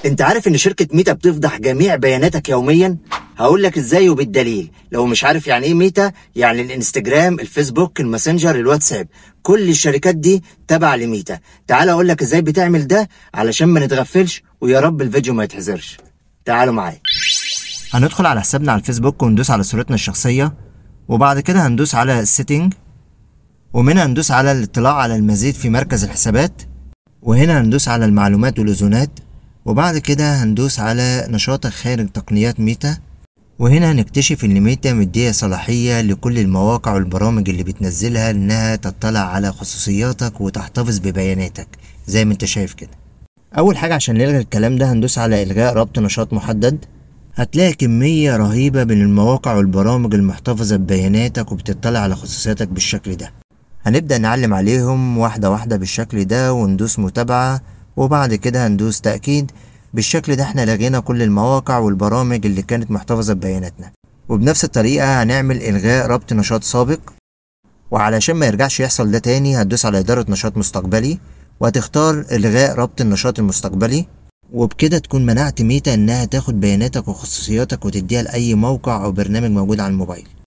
انت عارف ان شركة ميتا بتفضح جميع بياناتك يوميا هقول لك ازاي وبالدليل لو مش عارف يعني ايه ميتا يعني الانستجرام الفيسبوك الماسنجر الواتساب كل الشركات دي تبع لميتا تعال اقول لك ازاي بتعمل ده علشان ما نتغفلش ويا رب الفيديو ما يتحذرش تعالوا معايا هندخل على حسابنا على الفيسبوك وندوس على صورتنا الشخصية وبعد كده هندوس على السيتنج ومنها هندوس على الاطلاع على المزيد في مركز الحسابات وهنا هندوس على المعلومات والأذونات وبعد كده هندوس على نشاطك خارج تقنيات ميتا وهنا هنكتشف ان ميتا مدية صلاحية لكل المواقع والبرامج اللي بتنزلها انها تطلع على خصوصياتك وتحتفظ ببياناتك زي ما انت شايف كده اول حاجة عشان نلغي الكلام ده هندوس على الغاء ربط نشاط محدد هتلاقي كمية رهيبة من المواقع والبرامج المحتفظة ببياناتك وبتطلع على خصوصياتك بالشكل ده هنبدأ نعلم عليهم واحدة واحدة بالشكل ده وندوس متابعة وبعد كده هندوس تأكيد بالشكل ده احنا لغينا كل المواقع والبرامج اللي كانت محتفظة ببياناتنا وبنفس الطريقة هنعمل إلغاء ربط نشاط سابق وعلشان ما يرجعش يحصل ده تاني هتدوس على إدارة نشاط مستقبلي وهتختار إلغاء ربط النشاط المستقبلي وبكده تكون منعت ميتا إنها تاخد بياناتك وخصوصياتك وتديها لأي موقع أو برنامج موجود على الموبايل